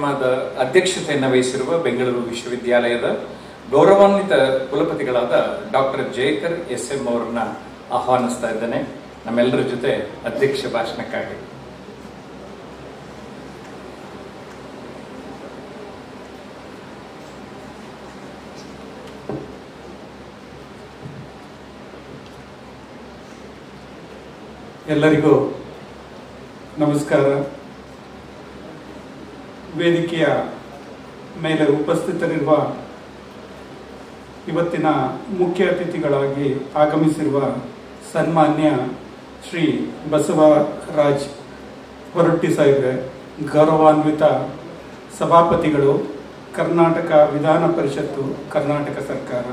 ಕಾರ್ಯಕ್ರಮದ ಅಧ್ಯಕ್ಷತೆಯನ್ನು ವಹಿಸಿರುವ ಬೆಂಗಳೂರು ವಿಶ್ವವಿದ್ಯಾಲಯದ ಗೌರವಾನ್ವಿತ ಕುಲಪತಿಗಳಾದ ಡಾಕ್ಟರ್ ಜಯಕರ್ ಎಸ್ ಎಂ ಅವರನ್ನ ಆಹ್ವಾನಿಸ್ತಾ ಇದ್ದೇನೆ ನಮ್ಮೆಲ್ಲರ ಜೊತೆ ಅಧ್ಯಕ್ಷ ಭಾಷಣಕ್ಕಾಗಿ ಎಲ್ಲರಿಗೂ ನಮಸ್ಕಾರ ವೇದಿಕೆಯ ಮೇಲೆ ಉಪಸ್ಥಿತರಿರುವ ಇವತ್ತಿನ ಮುಖ್ಯ ಅತಿಥಿಗಳಾಗಿ ಆಗಮಿಸಿರುವ ಸನ್ಮಾನ್ಯ ಶ್ರೀ ಬಸವರಾಜ್ ಹೊರಟ್ಟಿ ಸಾಹೇಬ್ರೆ ಗೌರವಾನ್ವಿತ ಸಭಾಪತಿಗಳು ಕರ್ನಾಟಕ ವಿಧಾನ ಪರಿಷತ್ತು ಕರ್ನಾಟಕ ಸರ್ಕಾರ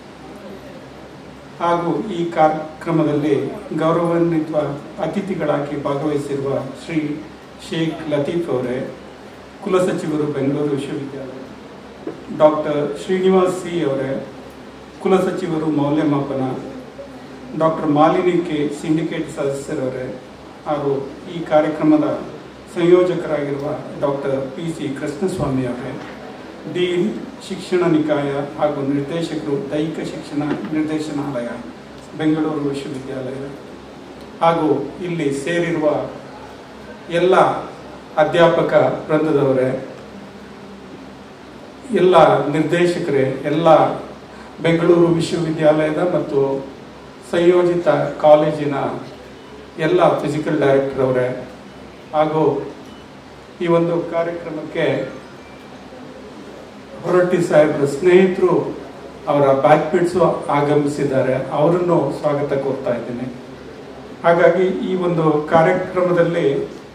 ಹಾಗೂ ಈ ಕಾರ್ಯಕ್ರಮದಲ್ಲಿ ಗೌರವಾನ್ವಿತ ಅತಿಥಿಗಳಾಗಿ ಭಾಗವಹಿಸಿರುವ ಶ್ರೀ ಶೇಖ್ ಲತೀಫ್ ಅವರೇ ಕುಲಸಚಿವರು ಬೆಂಗಳೂರು ವಿಶ್ವವಿದ್ಯಾಲಯ ಡಾಕ್ಟರ್ ಶ್ರೀನಿವಾಸ್ ಸಿ ಅವರೇ ಕುಲಸಚಿವರು ಮೌಲ್ಯಮಾಪನ ಡಾಕ್ಟರ್ ಮಾಲಿನಿ ಕೆ ಸಿಂಡಿಕೇಟ್ ಸದಸ್ಯರವರೇ ಹಾಗೂ ಈ ಕಾರ್ಯಕ್ರಮದ ಸಂಯೋಜಕರಾಗಿರುವ ಡಾಕ್ಟರ್ ಪಿ ಸಿ ಕೃಷ್ಣಸ್ವಾಮಿ ಅವರೇ ಡೀನ್ ಶಿಕ್ಷಣ ನಿಕಾಯ ಹಾಗೂ ನಿರ್ದೇಶಕರು ದೈಹಿಕ ಶಿಕ್ಷಣ ನಿರ್ದೇಶನಾಲಯ ಬೆಂಗಳೂರು ವಿಶ್ವವಿದ್ಯಾಲಯ ಹಾಗೂ ಇಲ್ಲಿ ಸೇರಿರುವ ಎಲ್ಲ ಅಧ್ಯಾಪಕ ವೃಂದದವರೇ ಎಲ್ಲ ನಿರ್ದೇಶಕರೇ ಎಲ್ಲ ಬೆಂಗಳೂರು ವಿಶ್ವವಿದ್ಯಾಲಯದ ಮತ್ತು ಸಂಯೋಜಿತ ಕಾಲೇಜಿನ ಎಲ್ಲ ಫಿಸಿಕಲ್ ಡೈರೆಕ್ಟರ್ ಅವರೇ ಹಾಗೂ ಈ ಒಂದು ಕಾರ್ಯಕ್ರಮಕ್ಕೆ ಹೊರಟ್ಟಿ ಸಾಹೇಬ್ರ ಸ್ನೇಹಿತರು ಅವರ ಬ್ಯಾಕ್ಬಿಟ್ಸು ಆಗಮಿಸಿದ್ದಾರೆ ಅವರನ್ನು ಸ್ವಾಗತ ಕೋರ್ತಾ ಇದ್ದೀನಿ ಹಾಗಾಗಿ ಈ ಒಂದು ಕಾರ್ಯಕ್ರಮದಲ್ಲಿ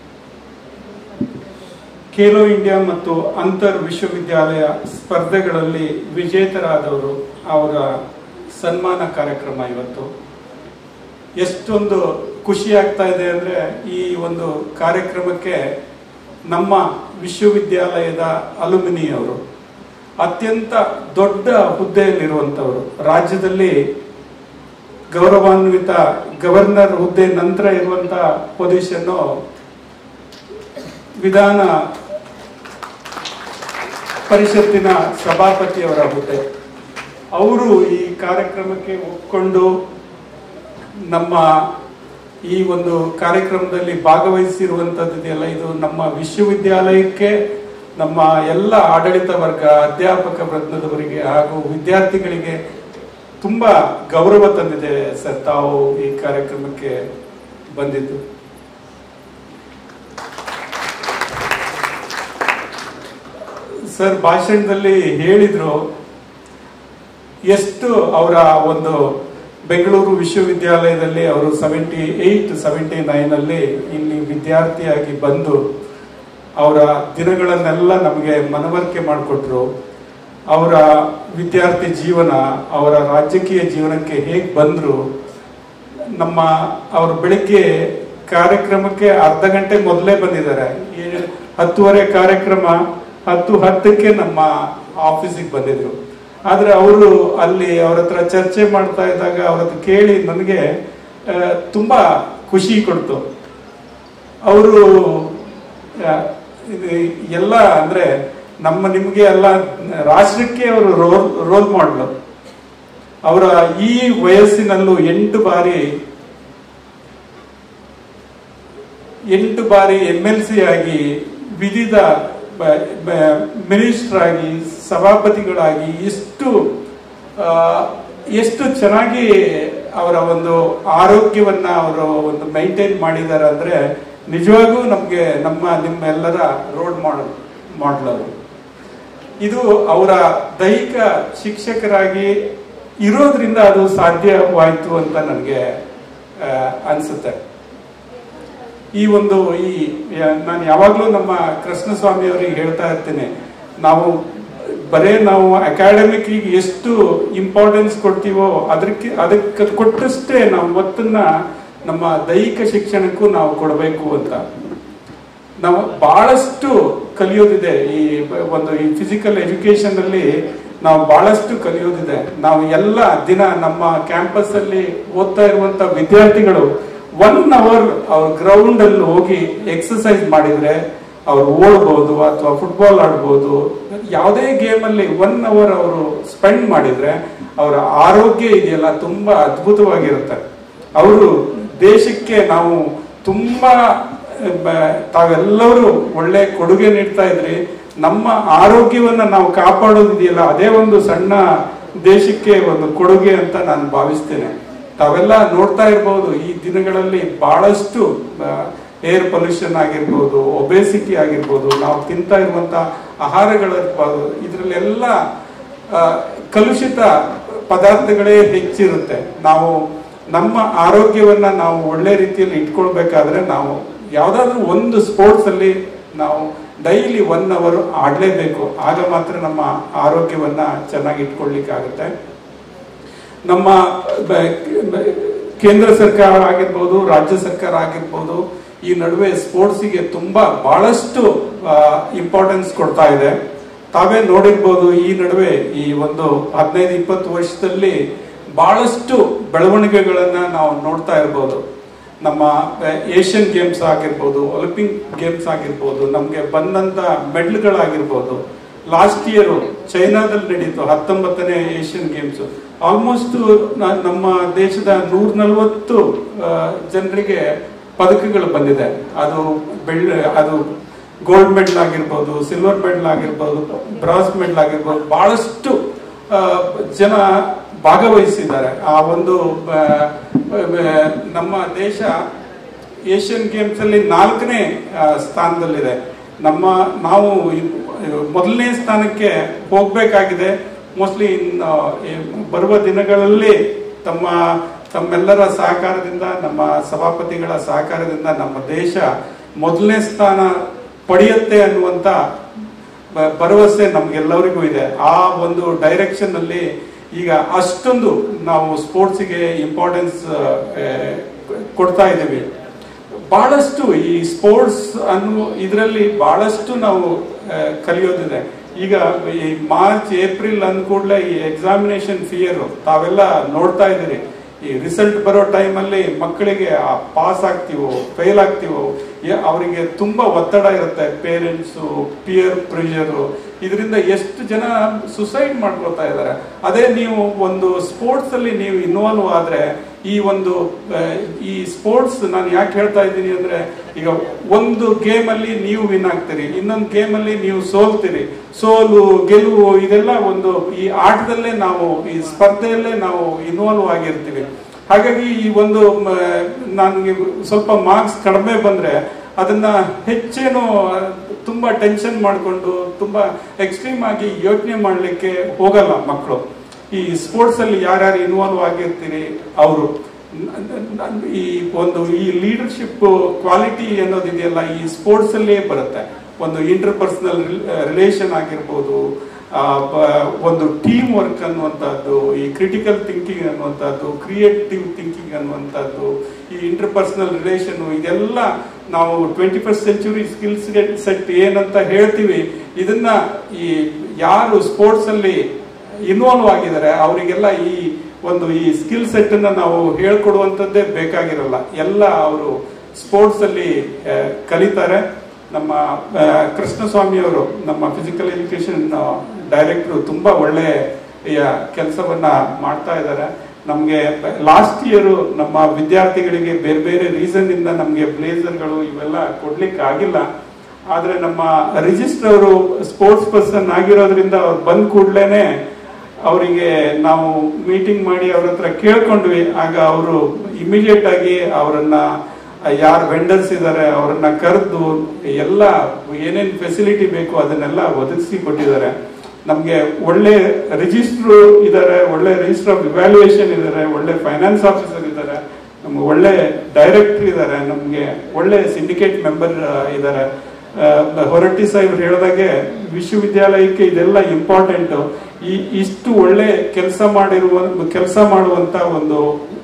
ಖೇಲೋ ಇಂಡಿಯಾ ಮತ್ತು ಅಂತರ್ ವಿಶ್ವವಿದ್ಯಾಲಯ ಸ್ಪರ್ಧೆಗಳಲ್ಲಿ ವಿಜೇತರಾದವರು ಅವರ ಸನ್ಮಾನ ಕಾರ್ಯಕ್ರಮ ಇವತ್ತು ಎಷ್ಟೊಂದು ಖುಷಿ ಆಗ್ತಾ ಇದೆ ಅಂದ್ರೆ ಈ ಒಂದು ಕಾರ್ಯಕ್ರಮಕ್ಕೆ ನಮ್ಮ ವಿಶ್ವವಿದ್ಯಾಲಯದ ಅಲುಮಿನಿ ಅವರು ಅತ್ಯಂತ ದೊಡ್ಡ ಹುದ್ದೆಯಲ್ಲಿರುವಂಥವರು ರಾಜ್ಯದಲ್ಲಿ ಗೌರವಾನ್ವಿತ ಗವರ್ನರ್ ಹುದ್ದೆ ನಂತರ ಇರುವಂತ ಪೊಸಿಷನ್ನು ವಿಧಾನ ಪರಿಷತ್ತಿನ ಸಭಾಪತಿಯವರ ಹುದ್ದೆ ಅವರು ಈ ಕಾರ್ಯಕ್ರಮಕ್ಕೆ ಒಪ್ಕೊಂಡು ನಮ್ಮ ಈ ಒಂದು ಕಾರ್ಯಕ್ರಮದಲ್ಲಿ ಭಾಗವಹಿಸಿರುವಂತದ್ದಿದೆಯಲ್ಲ ಇದು ನಮ್ಮ ವಿಶ್ವವಿದ್ಯಾಲಯಕ್ಕೆ ನಮ್ಮ ಎಲ್ಲ ಆಡಳಿತ ವರ್ಗ ಅಧ್ಯಾಪಕ ವೃಂದದವರಿಗೆ ಹಾಗೂ ವಿದ್ಯಾರ್ಥಿಗಳಿಗೆ ತುಂಬಾ ಗೌರವ ತಂದಿದೆ ಸರ್ ತಾವು ಈ ಕಾರ್ಯಕ್ರಮಕ್ಕೆ ಬಂದಿದ್ದು ಸರ್ ಭಾಷಣದಲ್ಲಿ ಹೇಳಿದ್ರು ಎಷ್ಟು ಅವರ ಒಂದು ಬೆಂಗಳೂರು ವಿಶ್ವವಿದ್ಯಾಲಯದಲ್ಲಿ ಅವರು ಸೆವೆಂಟಿ ಏಯ್ಟ್ ಸೆವೆಂಟಿ ನೈನ್ ಅಲ್ಲಿ ಇಲ್ಲಿ ವಿದ್ಯಾರ್ಥಿಯಾಗಿ ಬಂದು ಅವರ ದಿನಗಳನ್ನೆಲ್ಲ ನಮಗೆ ಮನವರಿಕೆ ಮಾಡಿಕೊಟ್ರು ಅವರ ವಿದ್ಯಾರ್ಥಿ ಜೀವನ ಅವರ ರಾಜಕೀಯ ಜೀವನಕ್ಕೆ ಹೇಗೆ ಬಂದ್ರು ನಮ್ಮ ಅವರು ಬೆಳಿಗ್ಗೆ ಕಾರ್ಯಕ್ರಮಕ್ಕೆ ಅರ್ಧ ಗಂಟೆ ಮೊದಲೇ ಬಂದಿದ್ದಾರೆ ಏ- ಹತ್ತುವರೆ ಕಾರ್ಯಕ್ರಮ ಹತ್ತು ಹತ್ತಕ್ಕೆ ನಮ್ಮ ಆಫೀಸಿಗೆ ಬಂದಿದ್ರು ಆದ್ರೆ ಅವರು ಅಲ್ಲಿ ಅವ್ರ ಹತ್ರ ಚರ್ಚೆ ಮಾಡ್ತಾ ಇದ್ದಾಗ ಅವ್ರ ಹತ್ರ ಕೇಳಿ ನನಗೆ ಆ, ತುಂಬಾ ಖುಷಿ ಕೊಡ್ತು ಅವರು ಇದು ಎಲ್ಲ ಅಂದ್ರೆ ನಮ್ಮ ನಿಮ್ಗೆ ಎಲ್ಲ ರಾಷ್ಟ್ರಕ್ಕೆ ಅವರು ರೋಲ್ ರೋಲ್ ಮಾಡಲು ಅವರ ಈ ವಯಸ್ಸಿನಲ್ಲೂ ಎಂಟು ಬಾರಿ ಎಂಟು ಬಾರಿ ಎಂ ಎಲ್ ಸಿ ಆಗಿ ವಿವಿಧ ಮಿನಿಸ್ಟರ್ ಆಗಿ ಸಭಾಪತಿಗಳಾಗಿ ಎಷ್ಟು ಆ, ಎಷ್ಟು ಚೆನ್ನಾಗಿ ಅವರ ಒಂದು ಆರೋಗ್ಯವನ್ನ ಅವರು ಒಂದು ಮೈಂಟೈನ್ ಮಾಡಿದ್ದಾರೆ ಅಂದ್ರೆ ನಿಜವಾಗೂ ನಮ್ಗೆ ನಮ್ಮ ನಿಮ್ಮೆಲ್ಲರ ರೋಲ್ ಮಾಡಲ್ ಮಾಡಲ್ ಅವರು ಇದು ಅವರ ದೈಹಿಕ ಶಿಕ್ಷಕರಾಗಿ ಇರೋದ್ರಿಂದ ಅದು ಸಾಧ್ಯವಾಯಿತು ಅಂತ ನನಗೆ ಅನ್ಸುತ್ತೆ ಈ ಒಂದು ಈ ನಾನು ಯಾವಾಗಲೂ ನಮ್ಮ ಕೃಷ್ಣಸ್ವಾಮಿ ಅವರಿಗೆ ಹೇಳ್ತಾ ಇರ್ತೇನೆ ನಾವು ಬರೇ ನಾವು ಅಕಾಡೆಮಿಕ್ ಎಷ್ಟು ಇಂಪಾರ್ಟೆನ್ಸ್ ಕೊಡ್ತೀವೋ ಅದಕ್ಕೆ ಅದಕ್ಕೆ ಕೊಟ್ಟಷ್ಟೇ ನಾವು ಒತ್ತನ್ನ ನಮ್ಮ ದೈಹಿಕ ಶಿಕ್ಷಣಕ್ಕೂ ನಾವು ಕೊಡಬೇಕು ಅಂತ ನಾವು ಬಹಳಷ್ಟು ಕಲಿಯೋದಿದೆ ಈ ಬ- ಒಂದು ಈ ಫಿಸಿಕಲ್ ಎಜುಕೇಶನ್ ಅಲ್ಲಿ ನಾವು ಬಹಳಷ್ಟು ಕಲಿಯೋದಿದೆ ನಾವು ಎಲ್ಲ ದಿನ ನಮ್ಮ ಕ್ಯಾಂಪಸ್ ಅಲ್ಲಿ ಓದ್ತಾ ಇರುವಂತ ವಿದ್ಯಾರ್ಥಿಗಳು ಒನ್ ಅವರ್ ಅವ್ರ ಗ್ರೌಂಡ್ ಅಲ್ಲಿ ಹೋಗಿ ಎಕ್ಸರ್ಸೈಸ್ ಮಾಡಿದ್ರೆ ಅವರು ಓಡ್ಬೋದು ಅಥವಾ ಫುಟ್ಬಾಲ್ ಆಡ್ಬೋದು ಯಾವುದೇ ಗೇಮಲ್ಲಿ ಒನ್ ಅವರ್ ಅವರು ಸ್ಪೆಂಡ್ ಮಾಡಿದ್ರೆ ಅವರ ಆರೋಗ್ಯ ಇದೆಯಲ್ಲ ತುಂಬಾ ಅದ್ಭುತವಾಗಿರುತ್ತೆ ಅವರು ದೇಶಕ್ಕೆ ನಾವು ತುಂಬಾ ಬ- ತಾವೆಲ್ಲರೂ ಒಳ್ಳೆ ಕೊಡುಗೆ ನೀಡ್ತಾ ಇದ್ರಿ ನಮ್ಮ ಆರೋಗ್ಯವನ್ನ ನಾವು ಕಾಪಾಡೋದಿದೆಯಲ್ಲ ಅದೇ ಒಂದು ಸಣ್ಣ ದೇಶಕ್ಕೆ ಒಂದು ಕೊಡುಗೆ ಅಂತ ನಾನು ಭಾವಿಸ್ತೇನೆ ತಾವೆಲ್ಲ ನೋಡ್ತಾ ಇರ್ಬೋದು ಈ ದಿನಗಳಲ್ಲಿ ಬಹಳಷ್ಟು ಏರ್ ಪೊಲ್ಯೂಷನ್ ಆಗಿರ್ಬೋದು ಒಬೇಸಿಟಿ ಆಗಿರ್ಬೋದು ನಾವು ತಿಂತಾ ಇರುವಂತ ಆಹಾರಗಳಿರ್ಬೋದು ಇದರಲ್ಲೆಲ್ಲ ಆ, ಕಲುಷಿತ ಪದಾರ್ಥಗಳೇ ಹೆಚ್ಚಿರುತ್ತೆ ನಾವು ನಮ್ಮ ಆರೋಗ್ಯವನ್ನ ನಾವು ಒಳ್ಳೆ ರೀತಿಯಲ್ಲಿ ಇಟ್ಕೊಳ್ಬೇಕಾದ್ರೆ ನಾವು ಯಾವ್ದಾದ್ರು ಒಂದು ಸ್ಪೋರ್ಟ್ಸ್ ಅಲ್ಲಿ ನಾವು ಡೈಲಿ ಒನ್ ಅವರ್ ಆಡ್ಲೇಬೇಕು ಆಗ ಮಾತ್ರ ನಮ್ಮ ಆರೋಗ್ಯವನ್ನ ಚೆನ್ನಾಗಿ ಇಟ್ಕೊಳ್ಲಿಕ್ಕಾಗುತ್ತೆ ನಮ್ಮ ಬ- ಬ- ಕೇಂದ್ರ ಸರ್ಕಾರ ಆಗಿರ್ಬೋದು ರಾಜ್ಯ ಸರ್ಕಾರ ಆಗಿರ್ಬೋದು ಈ ನಡುವೆ ಸ್ಪೋರ್ಟ್ಸಿಗೆ ತುಂಬಾ ಬಹಳಷ್ಟು ಇಂಪಾರ್ಟೆನ್ಸ್ ಕೊಡ್ತಾ ಇದೆ ತಾವೇ ನೋಡಿರ್ಬೋದು ಈ ನಡುವೆ ಈ ಒಂದು ಹದಿನೈದು ಇಪ್ಪತ್ತು ವರ್ಷದಲ್ಲಿ ಬಹಳಷ್ಟು ಬೆಳವಣಿಗೆಗಳನ್ನ ನಾವು ನೋಡ್ತಾ ಇರ್ಬೋದು ನಮ್ಮ ಏಷ್ಯನ್ ಗೇಮ್ಸ್ ಆಗಿರ್ಬೋದು ಒಲಿಂಪಿಕ್ ಗೇಮ್ಸ್ ಆಗಿರ್ಬೋದು ನಮಗೆ ಬಂದಂತ ಮೆಡಲ್ಗಳಾಗಿರ್ಬೋದು ಲಾಸ್ಟ್ ಇಯರ್ ಚೈನಾದಲ್ಲಿ ನಡೀತು ಹತ್ತೊಂಬತ್ತನೇ ಏಷ್ಯನ್ ಗೇಮ್ಸ್ ಆಲ್ಮೋಸ್ಟ್ ನಮ್ಮ ದೇಶದ ನೂರ ನಲವತ್ತು ಜನರಿಗೆ ಪದಕಗಳು ಬಂದಿದೆ ಅದು ಬೆಳ್ಳ ಅದು ಗೋಲ್ಡ್ ಮೆಡಲ್ ಆಗಿರ್ಬೋದು ಸಿಲ್ವರ್ ಮೆಡಲ್ ಆಗಿರ್ಬೋದು ಬ್ರಾಸ್ ಮೆಡಲ್ ಆಗಿರ್ಬೋದು ಬಹಳಷ್ಟು ಆ, ಜನ ಭಾಗವಹಿಸಿದ್ದಾರೆ ಆ ಒಂದು ಆ, ಆ, ನಮ್ಮ ದೇಶ ಏಷ್ಯನ್ ಗೇಮ್ಸ್ ಅಲ್ಲಿ ನಾಲ್ಕನೇ ಆ, ಸ್ಥಾನದಲ್ಲಿದೆ ನಮ್ಮ ನಾವು ಇನ್- ಮೊದಲನೇ ಸ್ಥಾನಕ್ಕೆ ಹೋಗ್ಬೇಕಾಗಿದೆ ಮೋಸ್ಟ್ಲಿ ಇನ್ನು ಈ ಬರುವ ದಿನಗಳಲ್ಲಿ ತಮ್ಮ ತಮ್ಮೆಲ್ಲರ ಸಹಕಾರದಿಂದ ನಮ್ಮ ಸಭಾಪತಿಗಳ ಸಹಕಾರದಿಂದ ನಮ್ಮ ದೇಶ ಮೊದಲನೇ ಸ್ಥಾನ ಪಡೆಯುತ್ತೆ ಅನ್ನುವಂತ ಬ- ಭರವಸೆ ನಮ್ಗೆಲ್ಲರಿಗೂ ಇದೆ ಆ ಒಂದು ಡೈರೆಕ್ಷನ್ ಅಲ್ಲಿ ಈಗ ಅಷ್ಟೊಂದು ನಾವು ಸ್ಪೋರ್ಟ್ಸ್ಗೆ ಇಂಪಾರ್ಟೆನ್ಸ್ ಕೊಡ್ತಾ ಇದ್ದೀವಿ ಬಹಳಷ್ಟು ಈ ಸ್ಪೋರ್ಟ್ಸ್ ಅನ್ನೋ ಇದರಲ್ಲಿ ಬಹಳಷ್ಟು ನಾವು ಆ, ಕಲಿಯೋದಿದೆ ಈಗ ಈ ಮಾರ್ಚ್ ಏಪ್ರಿಲ್ ಅಂದ ಕೂಡಲೇ ಈ ಎಕ್ಸಾಮಿನೇಷನ್ ಫಿಯರ್ ತಾವೆಲ್ಲ ನೋಡ್ತಾ ಇದ್ದೀರಿ ಈ ರಿಸಲ್ಟ್ ಬರೋ ಟೈಮಲ್ಲಿ ಮಕ್ಕಳಿಗೆ ಪಾಸ್ ಆಗ್ತೀವೋ ಫೇಲ್ ಆಗ್ತೀವೋ ಯ- ಅವರಿಗೆ ತುಂಬಾ ಒತ್ತಡ ಇರುತ್ತೆ ಪೇರೆಂಟ್ಸು ಪಿಯರ್ ಪ್ರೆಷರು ಇದರಿಂದ ಎಷ್ಟು ಜನ ಸುಸೈಡ್ ಮಾಡ್ಕೊಳ್ತಾ ಇದ್ದಾರೆ ಅದೇ ನೀವು ಒಂದು ಸ್ಪೋರ್ಟ್ಸ್ ಅಲ್ಲಿ ನೀವು ಇನ್ವಾಲ್ವ್ ಆದ್ರೆ ಈ ಒಂದು ಆ, ಈ ಸ್ಪೋರ್ಟ್ಸ್ ನಾನು ಯಾಕೆ ಹೇಳ್ತಾ ಇದ್ದೀನಿ ಅಂದ್ರೆ ಈಗ ಒಂದು ಗೇಮ್ ಅಲ್ಲಿ ನೀವು ವಿನ್ ಆಗ್ತೀರಿ ಇನ್ನೊಂದು ಗೇಮ್ ಅಲ್ಲಿ ನೀವು ಸೋಲ್ತೀರಿ ಸೋಲು ಗೆಲುವು ಇದೆಲ್ಲ ಒಂದು ಈ ಆಟದಲ್ಲೇ ನಾವು ಈ ಸ್ಪರ್ಧೆಯಲ್ಲೇ ನಾವು ಇನ್ವಾಲ್ವ್ ಆಗಿರ್ತೀವಿ ಹಾಗಾಗಿ ಈ ಒಂದು ನನಗೆ ಸ್ವಲ್ಪ ಮಾರ್ಕ್ಸ್ ಕಡಿಮೆ ಬಂದ್ರೆ ಅದನ್ನ ಹೆಚ್ಚೇನು ತುಂಬಾ ಟೆನ್ಷನ್ ಮಾಡಿಕೊಂಡು ತುಂಬಾ ಎಕ್ಸ್ಟ್ರೀಮ್ ಆಗಿ ಯೋಚನೆ ಮಾಡಲಿಕ್ಕೆ ಹೋಗಲ್ಲ ಮಕ್ಕಳು ಈ ಸ್ಪೋರ್ಟ್ಸ್ ಅಲ್ಲಿ ಯಾರ್ಯಾರು ಇನ್ವಾಲ್ವ್ ಆಗಿರ್ತೀರಿ ಅವರು ಈ ಒಂದು ಈ ಲೀಡರ್ಶಿಪ್ ಕ್ವಾಲಿಟಿ ಅನ್ನೋದಿದೆಯಲ್ಲ ಈ ಸ್ಪೋರ್ಟ್ಸ್ ಅಲ್ಲೇ ಬರುತ್ತೆ ಒಂದು ಇಂಟರ್ ಪರ್ಸನಲ್ ರಿಲೇಷನ್ ಆಗಿರ್ಬೋದು ಆ, ಬ- ಒಂದು ಟೀಮ್ ವರ್ಕ್ ಅನ್ನುವಂಥದ್ದು ಈ ಕ್ರಿಟಿಕಲ್ ಥಿಂಕಿಂಗ್ ಅನ್ನುವಂಥದ್ದು ಕ್ರಿಯೇಟಿವ್ ಥಿಂಕಿಂಗ್ ಅನ್ನುವಂಥದ್ದು ಈ ಇಂಟರ್ ಪರ್ಸನಲ್ ರಿಲೇಷನ್ ಇದೆಲ್ಲ ನಾವು twenty first century skills set ಏನಂತ ಹೇಳ್ತೀವಿ ಇದನ್ನ ಈ ಯಾರು ಸ್ಪೋರ್ಟ್ಸ್ ಅಲ್ಲಿ ಇನ್ವಾಲ್ವ್ ಆಗಿದ್ದಾರೆ ಅವರಿಗೆಲ್ಲ ಈ ಒಂದು ಈ ಸ್ಕಿಲ್ ಸೆಟ್ ಅನ್ನ ನಾವು ಹೇಳ್ಕೊಡುವಂಥದ್ದೇ ಬೇಕಾಗಿರಲ್ಲ ಎಲ್ಲ ಅವರು ಸ್ಪೋರ್ಟ್ಸ್ ಅಲ್ಲಿ ಆ, ಕಲಿತಾರೆ ನಮ್ಮ ಆ, ಕೃಷ್ಣಸ್ವಾಮಿ ಅವರು ನಮ್ಮ ಫಿಸಿಕಲ್ ಎಜುಕೇಶನ್ ಡೈರೆಕ್ಟರ್ ತುಂಬಾ ಒಳ್ಳೆ ಕೆಲಸವನ್ನ ಮಾಡ್ತಾ ಇದ್ದಾರೆ ನಮಗೆ ಲಾಸ್ಟ್ ಇಯರ್ ನಮ್ಮ ವಿದ್ಯಾರ್ಥಿಗಳಿಗೆ ಬೇರೆ ಬೇರೆ ರೀಸನ್ ಇಂದ ನಮಗೆ ಬ್ಲೇಸರ್ಗಳು ಇವೆಲ್ಲ ಕೊಡ್ಲಿಕ್ಕೆ ಆಗಿಲ್ಲ ಆದ್ರೆ ನಮ್ಮ ರಿಜಿಸ್ಟರ್ ಅವರು ಸ್ಪೋರ್ಟ್ಸ್ ಪರ್ಸನ್ ಆಗಿರೋದ್ರಿಂದ ಅವ್ರು ಬಂದ್ ಕೂಡ್ಲೇನೆ ಅವರಿಗೆ ನಾವು ಮೀಟಿಂಗ್ ಮಾಡಿ ಅವ್ರ ಹತ್ರ ಕೇಳ್ಕೊಂಡ್ವಿ ಆಗ ಅವರು ಇಮಿಡಿಯೇಟ್ ಆಗಿ ಅವರನ್ನ ಯಾರು ವೆಂಡರ್ಸ್ ಇದ್ದಾರೆ ಅವರನ್ನ ಕರೆದು ಎಲ್ಲ ಏನೇನ್ ಫೆಸಿಲಿಟಿ ಬೇಕು ಅದನ್ನೆಲ್ಲ ಒದಗಿಸಿ ಕೊಟ್ಟಿದ್ದಾರೆ ನಮ್ಗೆ ಒಳ್ಳೆ ರಿಜಿಸ್ಟ್ರು ಇದ್ದಾರೆ ಒಳ್ಳೆ ರಿಜಿಸ್ಟರ್ ಆಫ್ ಇವ್ಯಾಲ್ಯೂಯೇಷನ್ ಇದ್ದಾರೆ ಒಳ್ಳೆ ಫೈನಾನ್ಸ್ ಆಫೀಸರ್ ಇದ್ದಾರೆ ನಮ್ಗೆ ಒಳ್ಳೆ ಡೈರೆಕ್ಟರ್ ಇದ್ದಾರೆ ನಮ್ಗೆ ಒಳ್ಳೆ ಸಿಂಡಿಕೇಟ್ ಮೆಂಬರ್ ಇದ್ದಾರೆ ಹೊರಟ್ಟಿ ಸಾಹೇಬ್ರು ಹೇಳಿದಾಗೆ ವಿಶ್ವವಿದ್ಯಾಲಯಕ್ಕೆ ಇದೆಲ್ಲ ಇಂಪಾರ್ಟೆಂಟ್ ಈ ಇಷ್ಟು ಒಳ್ಳೆ ಕೆಲಸ ಮಾಡಿರುವ ಕೆಲಸ ಮಾಡುವಂತ ಒಂದು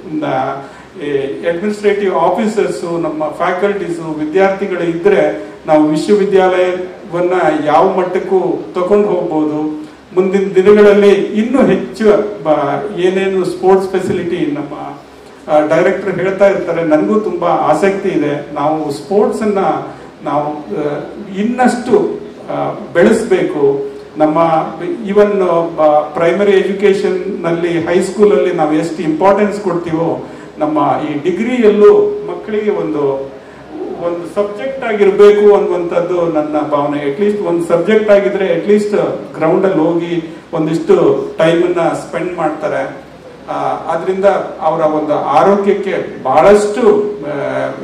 ಅಡ್ಮಿನಿಸ್ಟ್ರೇಟಿವ್ ಆಫೀಸರ್ಸ್ ನಮ್ಮ ಫ್ಯಾಕಲ್ಟೀಸ್ ವಿದ್ಯಾರ್ಥಿಗಳು ಇದ್ರೆ ನಾವು ವಿಶ್ವವಿದ್ಯಾಲಯವನ್ನ ಯಾವ ಮಟ್ಟಕ್ಕೂ ತಗೊಂಡು ಹೋಗ್ಬೋದು ಮುಂದಿನ ದಿನಗಳಲ್ಲಿ ಇನ್ನೂ ಹೆಚ್ಚು ಬ- ಏನೇನು ಸ್ಪೋರ್ಟ್ಸ್ ಫೆಸಿಲಿಟಿ ನಮ್ಮ ಡೈರೆಕ್ಟರ್ ಹೇಳ್ತಾ ಇರ್ತಾರೆ ನನಗೂ ತುಂಬಾ ಆಸಕ್ತಿ ಇದೆ ನಾವು ಸ್ಪೋರ್ಟ್ಸ್ ಅನ್ನ ನಾವು ಆ, ಇನ್ನಷ್ಟು ಆ, ಬೆಳೆಸ್ಬೇಕು ನಮ್ಮ ಈವನ್ ಪ್ರೈಮರಿ ಎಜುಕೇಶನ್ ನಲ್ಲಿ ಹೈಸ್ಕೂಲ್ ಅಲ್ಲಿ ನಾವು ಎಷ್ಟು ಇಂಪಾರ್ಟೆನ್ಸ್ ಕೊಡ್ತೀವೋ ನಮ್ಮ ಈ ಡಿಗ್ರಿಯಲ್ಲೂ ಮಕ್ಕಳಿಗೆ ಒಂದು ಒಂದು ಸಬ್ಜೆಕ್ಟ್ ಆಗಿರ್ಬೇಕು ಅನ್ನುವಂಥದ್ದು ನನ್ನ ಭಾವನೆ ಅಟ್ಲೀಸ್ಟ್ ಒಂದು ಸಬ್ಜೆಕ್ಟ್ ಆಗಿದ್ರೆ ಅಟ್ಲೀಸ್ಟ್ ಗ್ರೌಂಡ್ ಅಲ್ಲಿ ಹೋಗಿ ಒಂದಿಷ್ಟು ಟೈಮ್ ಅನ್ನ ಸ್ಪೆಂಡ್ ಮಾಡ್ತಾರೆ ಆ, ಅದರಿಂದ ಅವರ ಒಂದು ಆರೋಗ್ಯಕ್ಕೆ ಬಹಳಷ್ಟು ಆ,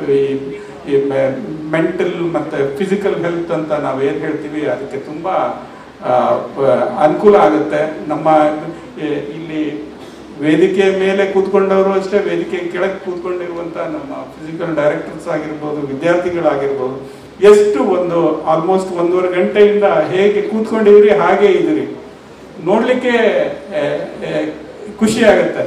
ಈ ಮೆಂಟಲ್ ಮತ್ತೆ ಫಿಸಿಕಲ್ ಹೆಲ್ತ್ ಅಂತ ನಾವು ಏನ್ ಹೇಳ್ತೀವಿ ಅದಕ್ಕೆ ತುಂಬಾ ಆ, ಪ- ಅನುಕೂಲ ಆಗುತ್ತೆ ನಮ್ಮ ಈ- ಇಲ್ಲಿ ವೇದಿಕೆಯ ಮೇಲೆ ಕೂತ್ಕೊಂಡವರು ಅಷ್ಟೇ ವೇದಿಕೆ ಕೆಳಗೆ ಕೂತ್ಕೊಂಡಿರುವಂತ ನಮ್ಮ ಫಿಸಿಕಲ್ ಡೈರೆಕ್ಟರ್ಸ್ ಆಗಿರ್ಬೋದು ವಿದ್ಯಾರ್ಥಿಗಳಾಗಿರ್ಬೋದು ಎಷ್ಟು ಒಂದು ಆಲ್ಮೋಸ್ಟ್ ಒಂದೂವರೆ ಗಂಟೆಯಿಂದ ಹೇಗೆ ಕೂತ್ಕೊಂಡಿದ್ರಿ ಹಾಗೆ ಇದ್ರಿ ನೋಡ್ಲಿಕ್ಕೆ ಆ, ಆ, ಖುಷಿ ಆಗತ್ತೆ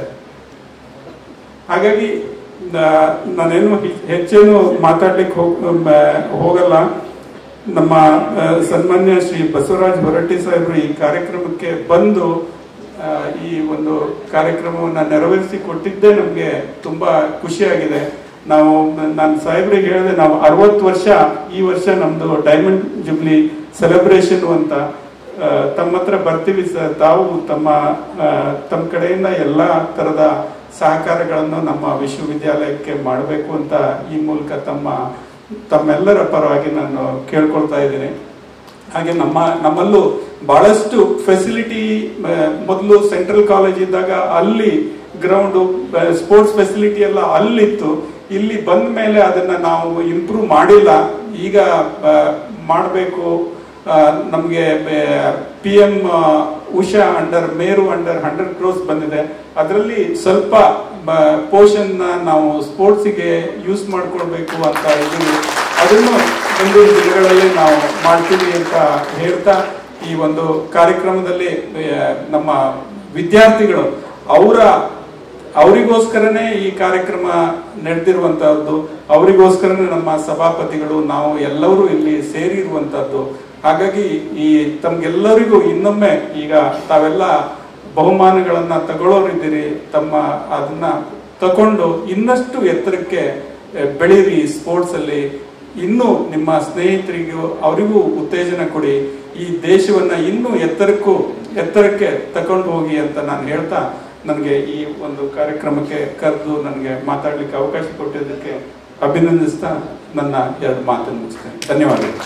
ಹಾಗಾಗಿ ನಾ- ನಾನೇನು ಹೆ- ಹೆಚ್ಚೇನು ಮಾತಾಡ್ಲಿಕ್ಕೆ ಹೋಗ್- ಮ- ಹೋಗಲ್ಲ ನಮ್ಮ ಆ, ಸನ್ಮಾನ್ಯ ಶ್ರೀ ಬಸವರಾಜ್ ಹೊರಟ್ಟಿ ಸಾಹೇಬರು ಈ ಕಾರ್ಯಕ್ರಮಕ್ಕೆ ಬಂದು ಆ, ಈ ಒಂದು ಕಾರ್ಯಕ್ರಮವನ್ನ ನೆರವೇರಿಸಿ ಕೊಟ್ಟಿದ್ದೇ ನಮ್ಗೆ ತುಂಬಾ ಖುಷಿಯಾಗಿದೆ ನಾವು ನಾನು ಸಾಹೇಬ್ರಿಗೆ ಹೇಳಿದೆ ನಾವು ಅರವತ್ತು ವರ್ಷ ಈ ವರ್ಷ ನಮ್ದು ಡೈಮಂಡ್ ಜುಬ್ಲಿ ಸೆಲೆಬ್ರೇಷನ್ ಅಂತ ಆ, ತಮ್ಮ ಹತ್ರ ಬರ್ತೀವಿ ಸರ್ ತಾವು ತಮ್ಮ ಆ, ತಮ್ಮ ಕಡೆಯಿಂದ ಎಲ್ಲಾ ತರದ ಸಹಕಾರಗಳನ್ನು ನಮ್ಮ ವಿಶ್ವವಿದ್ಯಾಲಯಕ್ಕೆ ಮಾಡಬೇಕು ಅಂತ ಈ ಮೂಲಕ ತಮ್ಮ ತಮ್ಮೆಲ್ಲರ ಪರವಾಗಿ ನಾನು ಕೇಳ್ಕೊಳ್ತಾ ಇದ್ದೀನಿ ಹಾಗೆ ನಮ್ಮ ನಮ್ಮಲ್ಲೂ ಬಹಳಷ್ಟು ಫೆಸಿಲಿಟಿ ಮೊದಲು ಸೆಂಟ್ರಲ್ ಕಾಲೇಜ್ ಇದ್ದಾಗ ಅಲ್ಲಿ ಗ್ರೌಂಡ್ ಸ್ಪೋರ್ಟ್ಸ್ ಫೆಸಿಲಿಟಿ ಎಲ್ಲ ಅಲ್ಲಿತ್ತು ಇಲ್ಲಿ ಬಂದ ಮೇಲೆ ಅದನ್ನ ನಾವು ಇಂಪ್ರೂವ್ ಮಾಡಿಲ್ಲ ಈಗ ಮಾಡಬೇಕು ನಮಗೆ P M USHA under MERU under hundred crores ಬಂದಿದೆ ಅದರಲ್ಲಿ ಸ್ವಲ್ಪ ಪೋರ್ಷನ್ ನಾವು ಸ್ಪೋರ್ಟ್ಸಿಗೆ ಯೂಸ್ ಮಾಡ್ಕೊಳ್ಬೇಕು ಅಂತ ಇದೀವಿ ಅದನ್ನು ಮುಂದಿನ ದಿನಗಳಲ್ಲಿ ನಾವು ಮಾಡ್ತೀವಿ ಅಂತ ಹೇಳ್ತಾ ಈ ಒಂದು ಕಾರ್ಯಕ್ರಮದಲ್ಲಿ ಆ, ನಮ್ಮ ವಿದ್ಯಾರ್ಥಿಗಳು ಅವರ ಅವರಿಗೋಸ್ಕರನೇ ಈ ಕಾರ್ಯಕ್ರಮ ನಡೆದಿರುವಂತಹದ್ದು ಅವರಿಗೋಸ್ಕರನೇ ನಮ್ಮ ಸಭಾಪತಿಗಳು ನಾವು ಎಲ್ಲರೂ ಇಲ್ಲಿ ಸೇರಿರುವಂತಹದ್ದು ಹಾಗಾಗಿ ಈ ತಮ್ಗೆಲ್ಲರಿಗೂ ಇನ್ನೊಮ್ಮೆ ಈಗ ತಾವೆಲ್ಲ ಬಹುಮಾನಗಳನ್ನ ತಗೊಳ್ಳೋರಿದ್ದೀರಿ ತಮ್ಮ ಅದನ್ನ ತಕೊಂಡು ಇನ್ನಷ್ಟು ಎತ್ತರಕ್ಕೆ ಆ, ಬೆಳೀರಿ ಸ್ಪೋರ್ಟ್ಸ್ ಅಲ್ಲಿ ಇನ್ನೂ ನಿಮ್ಮ ಸ್ನೇಹಿತರಿಗೂ ಅವರಿಗೂ ಉತ್ತೇಜನ ಕೊಡಿ ಈ ದೇಶವನ್ನ ಇನ್ನೂ ಎತ್ತರಕ್ಕೂ ಎತ್ತರಕ್ಕೆ ತಕೊಂಡು ಹೋಗಿ ಅಂತ ನಾನು ಹೇಳ್ತಾ ನನಗೆ ಈ ಒಂದು ಕಾರ್ಯಕ್ರಮಕ್ಕೆ ಕರೆದು ನನಗೆ ಮಾತಾಡ್ಲಿಕ್ಕೆ ಅವಕಾಶ ಕೊಟ್ಟಿದ್ದಕ್ಕೆ ಅಭಿನಂದಿಸ್ತಾ ನನ್ನ ಎರಡು ಮಾತನ್ನು ಮುಗಿಸ್ತೇನೆ ಧನ್ಯವಾದಗಳು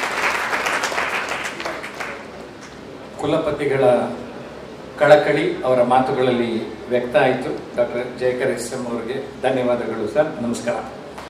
ಕುಲಪತಿಗಳ ಕಳಕಳಿ ಅವರ ಮಾತುಗಳಲ್ಲಿ ವ್ಯಕ್ತ ಆಯಿತು ಡಾಕ್ಟರ್ ಜಯಕರ್ ಎಸ್ ಎಂ ಅವರಿಗೆ ಧನ್ಯವಾದಗಳು ಸರ್ ನಮಸ್ಕಾರ